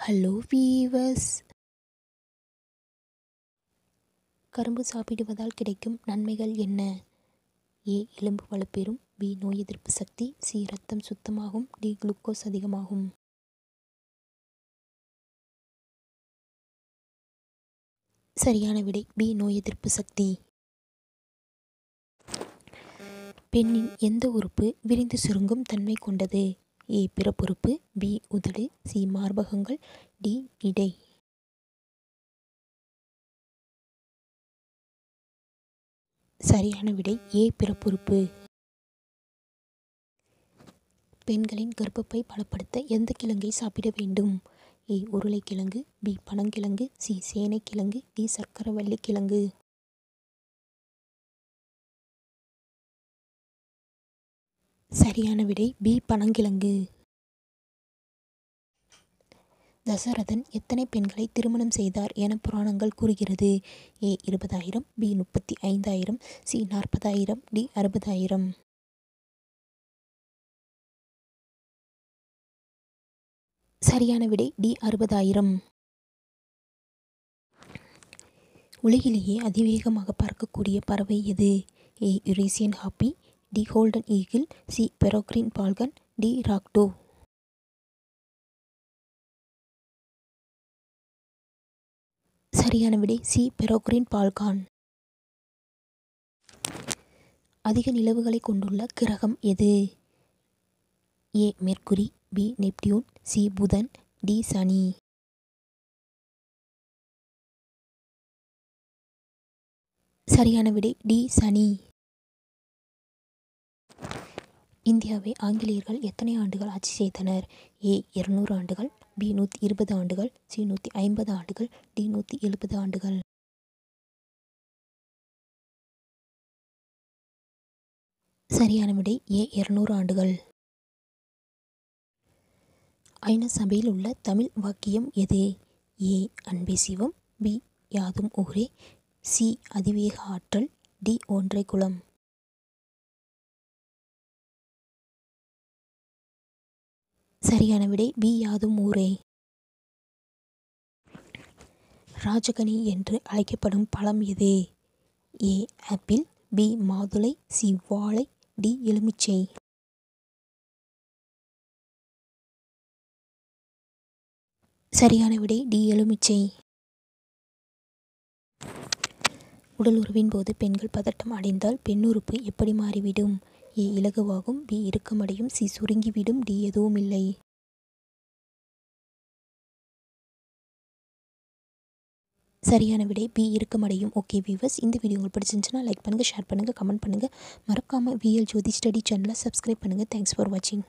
hello viewers கரும்பு சாப்பிடுவதால் கிடைக்கும் நன்மைகள் என்ன ஏ எலும்பு வலுப்பெறும் பி நோய் எதிர்ப்பு சக்தி சி இரத்தம் சுத்தமாகும் டி குளுக்கோஸ் அதிகமாகும் சரியான விடை பி நோய் எதிர்ப்பு சக்தி பெண்ணின் எந்த உறுப்பு விரிந்து சுருங்கும் தன்மை கொண்டது ஏ பிறப்புறுப்பு பி உதடு சி மார்பகங்கள் டி இடை சரியான விடை ஏ பிறப்புறுப்பு பெண்களின் கர்ப்பப்பை பலப்படுத்த எந்த கிழங்கை சாப்பிட வேண்டும் ஏ உருளைக்கிழங்கு பி பனங்கிழங்கு சி சேனைக்கிழங்கு டி சர்க்கரவள்ளி கிழங்கு சரியான விடை பி பனங்கிழங்கு தசரதன் எத்தனை பெண்களை திருமணம் செய்தார் என புராணங்கள் கூறுகிறது ஏ இருபதாயிரம் பி முப்பத்தி ஐந்தாயிரம் சி நாற்பதாயிரம் டி அறுபதாயிரம் சரியான விடை டி அறுபதாயிரம் உலகிலேயே அதிவேகமாக பறக்கக்கூடிய பறவை எது A Eurasian hobby D golden eagle C peregrine falcon D ராக்டோ சரியான விடை சி பெரோக்ரின் பால்கான் அதிக நிலவுகளை கொண்டுள்ள கிரகம் எது A Mercury B Neptune C புதன் டி சனி சரியான விடை டி சனி இந்தியாவை ஆங்கிலேயர்கள் எத்தனை ஆண்டுகள் ஆட்சி செய்தனர் ஏ இருநூறு ஆண்டுகள் பி நூற்றி இருபது ஆண்டுகள் சி நூற்றி ஐம்பது ஆண்டுகள் டி நூற்றி எழுபது ஆண்டுகள் சரியான விடை ஏ இருநூறு ஆண்டுகள் ஐநா சபையில் உள்ள தமிழ் வாக்கியம் எது ஏ அன்பே சிவம் பி யாதும் ஊரே சி அதிவேக ஆற்றல் டி ஒன்றை குலம் சரியான விடை பி யாதும் ஊரே ராஜகனி என்று அழைக்கப்படும் பழம் எது ஏ ஆப்பிள் பி மாதுளை சி வாழை டி எலுமிச்சை சரியான விடை டி எலுமிச்சை உடல் உறவின் போது பெண்கள் பதட்டம் அடைந்தால் பெண்ணுறுப்பு எப்படி மாறிவிடும் ஏ இலகுவாகும் பி இறுக்கமடையும் சி சுருங்கிவிடும் டி எதுவும் இல்லை சரியான விடை பி இறுக்கமடையும் ஓகே வியூவர்ஸ் இந்த வீடியோ உங்களுக்கு பிடிச்சிருந்துச்சுன்னா லைக் பண்ணுங்கள் ஷேர் பண்ணுங்கள் கமெண்ட் பண்ணுங்கள் மறக்காமல் விஎல் ஜோதி ஸ்டடி சேனலை சப்ஸ்கிரைப் பண்ணுங்கள் தேங்க்ஸ் ஃபார் வாட்சிங்